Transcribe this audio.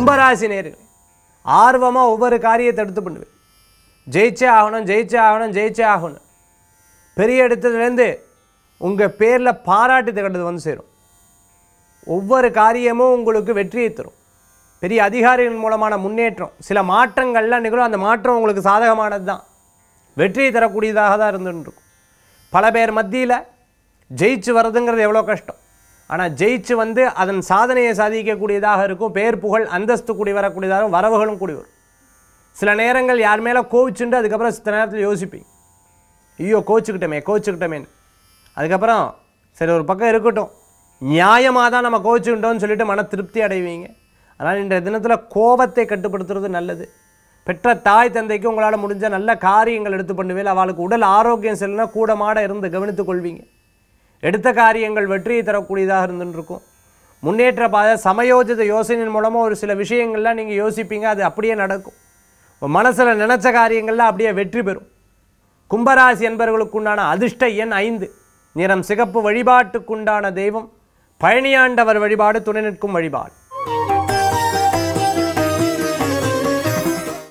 கும்பராசி நேர்கள் ஆர்வமாக ஒவ்வொரு காரியத்தை எடுத்து பண்ணுவேன் ஜெயிச்சே ஆகணும் ஜெயிச்சே ஆகணும் ஜெயிச்சே ஆகணும் பெரிய இடத்துலேருந்து உங்கள் பேரில் பாராட்டு திகழ்றது வந்து சேரும் ஒவ்வொரு காரியமும் உங்களுக்கு வெற்றியை தரும் பெரிய அதிகாரிகள் மூலமான முன்னேற்றம் சில மாற்றங்கள்லாம் நிகழும் அந்த மாற்றம் உங்களுக்கு சாதகமானது தான் வெற்றியை தரக்கூடியதாக தான் இருந்துட்டு இருக்கும் பல பேர் மத்தியில் ஜெயிச்சு வர்றதுங்கிறது எவ்வளோ கஷ்டம் ஆனால் ஜெயிச்சு வந்து அதன் சாதனையை சாதிக்கக்கூடியதாக இருக்கும் பேர் புகழ் அந்தஸ்து கூடி வரக்கூடியதாக வரவுகளும் கூடி வரும் சில நேரங்கள் யார் மேலே கோவிச்சுண்டு அதுக்கப்புறம் சில நேரத்தில் யோசிப்பீங்க ஐயோ கோச்சுக்கிட்டோமே கோச்சுக்கிட்டோமேன்னு அதுக்கப்புறம் சரி ஒரு பக்கம் இருக்கட்டும் நியாயமாக தான் நம்ம கோச்சுக்கிட்டோம்னு சொல்லிட்டு மன திருப்தி அடைவீங்க அதனால் இன்றைய தினத்தில் கோபத்தை கட்டுப்படுத்துறது நல்லது பெற்ற தாய் தந்தைக்கு உங்களால் முடிஞ்ச நல்ல காரியங்கள் எடுத்து பண்ணுவேன் அவளுக்கு உடல் ஆரோக்கியம் செல்லுனா கூட மாட இருந்து கவனித்துக் கொள்வீங்க எடுத்த காரியங்கள் வெற்றியை தரக்கூடியதாக இருந்துட்டு இருக்கும் முன்னேற்ற பாதை சமயோஜித யோசனையின் மூலமாக ஒரு சில விஷயங்கள்லாம் நீங்கள் யோசிப்பீங்க அது அப்படியே நடக்கும் உங்கள் மனசில் நினச்ச காரியங்கள்லாம் அப்படியே வெற்றி பெறும் கும்பராசி என்பவர்களுக்குண்டான அதிர்ஷ்ட எண் ஐந்து நிறம் சிகப்பு வழிபாட்டுக்குண்டான தெய்வம் பழனியாண்டவர் வழிபாடு துணை நிற்கும் வழிபாடு